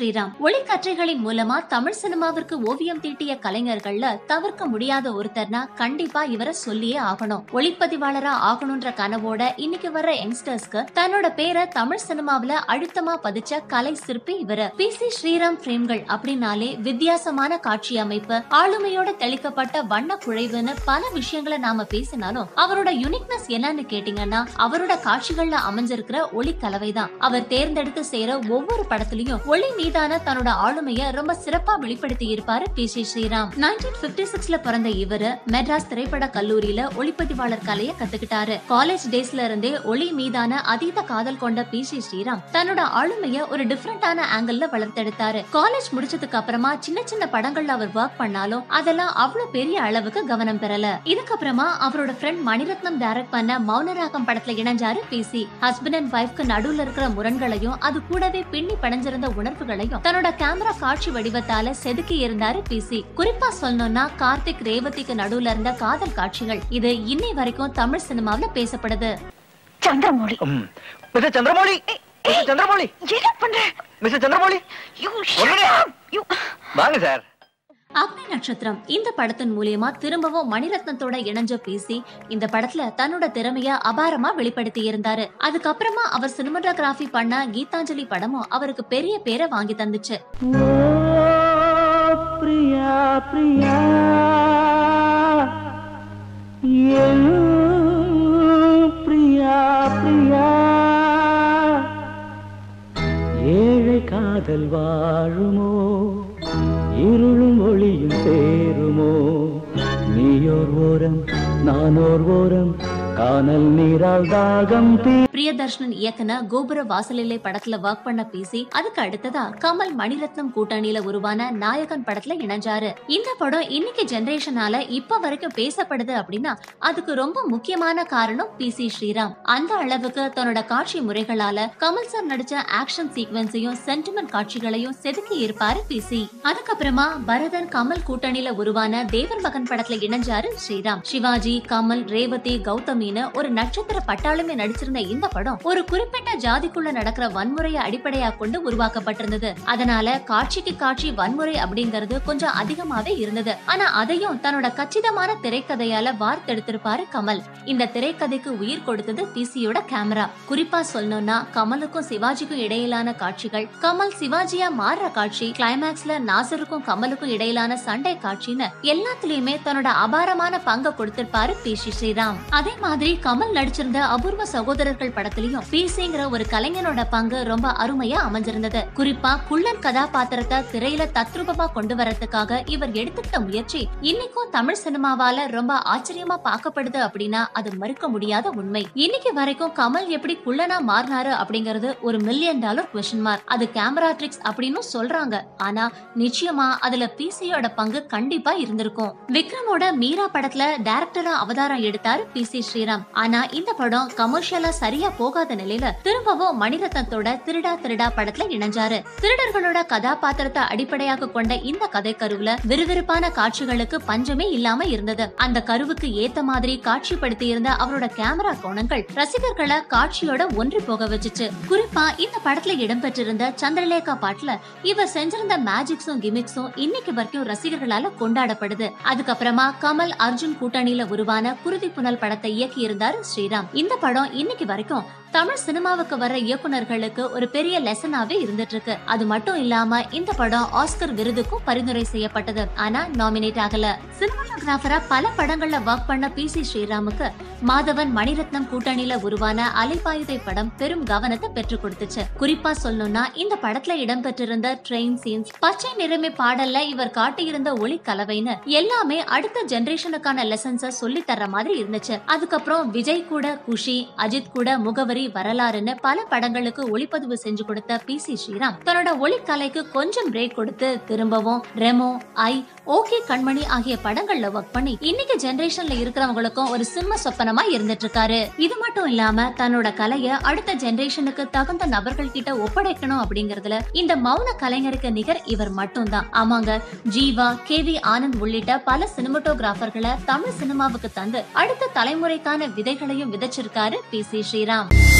ஸ்ரீராம் ஒளிக்கற்றைகளின் மூலமா தமிழ் சினிமாவிற்கு ஓவியம் தீட்டிய கலைஞர்கள்ல தவிர்க்க முடியாத ஒருத்தர்னா கண்டிப்பா இவரை சொல்லியே ஆகணும் ஒளிப்பதிவாளரா ஆகணும்ன்ற கனவோட இன்னைக்கு வர்ற யங்ஸ்டர்ஸ்க்கு தன்னோட பேரை தமிழ் சினிமாவுல அழுத்தமா பதிச்ச கலை சிற்பி இவரு பி சி ஸ்ரீராம் பிரேம்கள் அப்படின்னாலே வித்தியாசமான காட்சி அமைப்பு ஆளுமையோட தெளிக்கப்பட்ட வண்ண குழைவுன்னு பல விஷயங்களை நாம பேசினாலும் அவரோட யுனிக்னஸ் என்னன்னு கேட்டீங்கன்னா அவரோட காட்சிகள்ல அமைஞ்சிருக்கிற ஒளி கலவைதான் அவர் தேர்ந்தெடுத்து செய்யற ஒவ்வொரு படத்திலையும் ஒளி மீதான தன்னோட ஆளுமைய ரொம்ப சிறப்பா வெளிப்படுத்தி இருப்பாரு P C Sreeram nineteen fifty சிக்ஸ்ல பிறந்த இவரு மெட்ராஸ் திரைப்பட கல்லூரியில ஒளிப்பதிவாளர் கலையை கத்துக்கிட்டாரு காலேஜ் டேஸ்ல இருந்தே ஒளி மீதான அதீத காதல் கொண்ட பி சி ஸ்ரீராம் தன்னோட ஆளுமைய ஒரு டிஃப்ரெண்டான ஆங்கிள் வளர்த்தெடுத்தாரு காலேஜ் முடிச்சதுக்கு அப்புறமா சின்ன சின்ன படங்கள்ல அவர் ஒர்க் பண்ணாலும் அதெல்லாம் அவ்வளவு பெரிய அளவுக்கு கவனம் பெறல இதுக்கப்புறமா அவரோட ஃப்ரெண்ட் மணிரத்னம் டைரக்ட் பண்ண மௌனராகம் படத்துல இணைஞ்சாரு பி சி ஹஸ்பண்ட் அண்ட் ஒய்ஃப்க்கு நடுவுல இருக்கிற முரண்களையும் அது கூடவே பின்னி படைஞ்சிருந்த உணர்வுகளையும் தன்னோட கேமரா காட்சி வடிவத்தால செதுக்கி இருந்தாரு பி சி குறிப்பா சொல்லணும்னா கார்த்திக் ரேவதிக்கு நடுவுல இருந்த காதல் காட்சிகள் இது இன்னை வரைக்கும் தமிழ் சினிமாவுல பேசப்படுது சந்திரமௌலி ம். மிஸ்டர் சந்திரமௌலி மிஸ்டர் சந்திரமௌலி என்ன பண்ற மிஸ்டர் சந்திரமௌலி யூ ஒண்ணுமே. யூ வாங்க சார் அக்னி நட்சத்திரம் இந்த படத்தின் மூலியமா திரும்பவும் மணிரத்னத்தோட இணைஞ்ச பேசி இந்த படத்துல தன்னோட திறமைய அபாரமா வெளிப்படுத்தி இருந்தாரு அதுக்கப்புறமா அவர் சினிமாட்டோகிராஃபி பண்ண கீதாஞ்சலி படமும் அவருக்கு பெரிய பேரை வாங்கி தந்துச்சு பிரியா பிரியா என் பிரியா பிரியா ஏழை காதல் வாழுமோ இருளும் ஒளியும் சேருமோ நீயோர் ஓரம் நானோர் ஓரம் கானல் நீரால் தாகம் தீ பிரியதர்ஷனன் இயக்குன கோபுர வாசலிலே படத்துல ஒர்க் பண்ண பேசி அதுக்கு அடுத்ததா கமல் மணிரத்னம் கூட்டணியில உருவான நாயகன் படத்துல இணைஞ்சாரு இந்த படம் இன்னைக்கு ஜெனரேஷனால இப்ப வரைக்கும் பேசப்படுது அப்படின்னா அதுக்கு ரொம்ப முக்கியமான காரணம் பி சி ஸ்ரீராம் அந்த அளவுக்கு தன்னோட காட்சி முறைகளால கமல் சார் நடிச்ச ஆக்ஷன் சீக்வன்ஸையும் சென்டிமெண்ட் காட்சிகளையும் செதுக்கி இருப்பாரு பி சி அதுக்கப்புறமா பரதன் கமல் கூட்டணியில உருவான தேவர் மகன் படத்துல இணைஞ்சாரு ஸ்ரீராம் சிவாஜி கமல் ரேவதி கௌதமின்னு ஒரு நட்சத்திர பட்டாளமே நடிச்சிருந்த இந்த படம் ஒரு குறிப்பிட்ட ஜாதிக்குள்ள நடக்கிற வன்முறையை அடிப்படையா கொண்டு உருவாக்கப்பட்டிருந்தது அதனால காட்சிக்கு காட்சி வன்முறை அப்படிங்கறது கொஞ்சம் அதிகமாவே இருந்தது ஆனா அதையும் தன்னோட கச்சிதமான திரைக்கதையால வார்த்தெடுத்திருப்பாரு கமல் இந்த திரைக்கதைக்கு உயிர் கொடுத்தது பிசியோட கேமரா குறிப்பா சொல்லணும்னா கமலுக்கும் சிவாஜிக்கும் இடையிலான காட்சிகள் கமல் சிவாஜியா மாறுற காட்சி கிளைமேக்ஸ்ல நாசருக்கும் கமலுக்கும் இடையிலான சண்டை காட்சின்னு எல்லாத்துலயுமே தன்னோட அபாரமான பங்க கொடுத்திருப்பாரு பி சி ஸ்ரீராம் அதே மாதிரி கமல் நடிச்சிருந்த அபூர்வ சகோதரர்கள் படத்திலையும் பிசிங்கிற ஒரு கலைஞனோட பங்கு ரொம்ப அருமையா அமைஞ்சிருந்தது குறிப்பா குள்ளன் கதாபாத்திரத்தை திரையில தத்ரூபமா கொண்டு வரதுக்காக இவர் எடுத்துக்கிட்ட முயற்சி இன்னைக்கும் தமிழ் சினிமாவால ரொம்ப ஆச்சரியமா பார்க்கப்படுது அப்படின்னா அது மறுக்க முடியாத உண்மை இன்னைக்கு வரைக்கும் கமல் எப்படி குள்ளனா மாறினாரு அப்படிங்கறது ஒரு மில்லியன் டாலர் கொஸ்டின் மார்க் அது கேமரா ட்ரிக்ஸ் அப்படின்னு சொல்றாங்க ஆனா நிச்சயமா அதுல பிசியோட பங்கு கண்டிப்பா இருந்திருக்கும் விக்ரமோட மீரா படத்துல டைரக்டரா அவதாரம் எடுத்தாரு பி சி ஸ்ரீராம் ஆனா இந்த படம் கமர்ஷியலா சரியா போகாத நிலையில திரும்பவும் மணிரத்னத்தோட திருடா திருடா படத்துல இணைஞ்சாரு திருடர்களோட கதாபாத்திரத்தை அடிப்படையாக கொண்ட இந்த கதை கருவுல விறுவிறுப்பான காட்சிகளுக்கு பஞ்சமே இல்லாம இருந்தது அந்த கருவுக்கு ஏத்த மாதிரி காட்சிப்படுத்தி இருந்த அவரோட கேமரா கோணங்கள் ரசிகர்களை காட்சியோட ஒன்றி போக வச்சுச்சு குறிப்பா இந்த படத்துல இடம்பெற்றிருந்த சந்திரலேகா பாட்டுல இவர் செஞ்சிருந்த மேஜிக்ஸும் கிமிக்ஸும் இன்னைக்கு வரைக்கும் ரசிகர்களால கொண்டாடப்படுது அதுக்கப்புறமா கமல் அர்ஜுன் கூட்டணியில உருவான குருதி புனல் படத்தை இயக்கி இருந்தாரு ஸ்ரீராம் இந்த படம் இன்னைக்கு வரைக்கும் தமிழ் சினிமாவுக்கு வர இயக்குனர்களுக்கு ஒரு பெரிய லெசனாவே இருந்துட்டு இருக்கு அது மட்டும் இல்லாம இந்த படம் ஆஸ்கர் விருதுக்கும் பரிந்துரை செய்யப்பட்டது ஆனா நாமினேட் ஆகல சினிமாட்டோகிராஃபரா பல படங்கள்ல ஒர்க் பண்ண பி சி ஸ்ரீராமுக்கு மாதவன் மணிரத்னம் கூட்டணியில உருவான அலைபாயுதை படம் பெரும் கவனத்தை பெற்றுக் கொடுத்துச்சு குறிப்பா சொல்லணும்னா இந்த படத்துல இடம்பெற்றிருந்த ட்ரெயின் சீன்ஸ் பச்சை நிறமே பாடல்ல இவர் காட்டியிருந்த ஒளி கலவைன்னு எல்லாமே அடுத்த ஜெனரேஷனுக்கான லெசன்ஸ சொல்லி தர்ற மாதிரி இருந்துச்சு அதுக்கப்புறம் விஜய் கூட குஷி அஜித் கூட முகவரி வரலாறுன்னு பல படங்களுக்கு ஒளிப்பதிவு செஞ்சு கொடுத்த பி சி ஸ்ரீராம் தன்னோட ஒளிக்கலைக்கு கொஞ்சம் பிரேக் கொடுத்து திரும்பவும் ரெமோ ஐ ஓகே கண்மணி ஆகிய படங்கள்ல ஒர்க் பண்ணி இன்னைக்கு ஜெனரேஷன்ல இருக்கிறவங்களுக்கும் ஒரு சிம்ம சொப்பனமா இருந்துட்டு இருக்காரு இது மட்டும் இல்லாம தன்னோட கலைய அடுத்த ஜெனரேஷனுக்கு தகுந்த நபர்கள் கிட்ட ஒப்படைக்கணும் அப்படிங்கறதுல இந்த மௌன கலைஞருக்கு நிகர் இவர் மட்டும்தான் ஆமாங்க ஜீவா கே வி ஆனந்த் உள்ளிட்ட பல சினிமாட்டோகிராஃபர்களை தமிழ் சினிமாவுக்கு தந்து அடுத்த தலைமுறைக்கான விதைகளையும் விதைச்சிருக்காரு பி சி ஸ்ரீராம்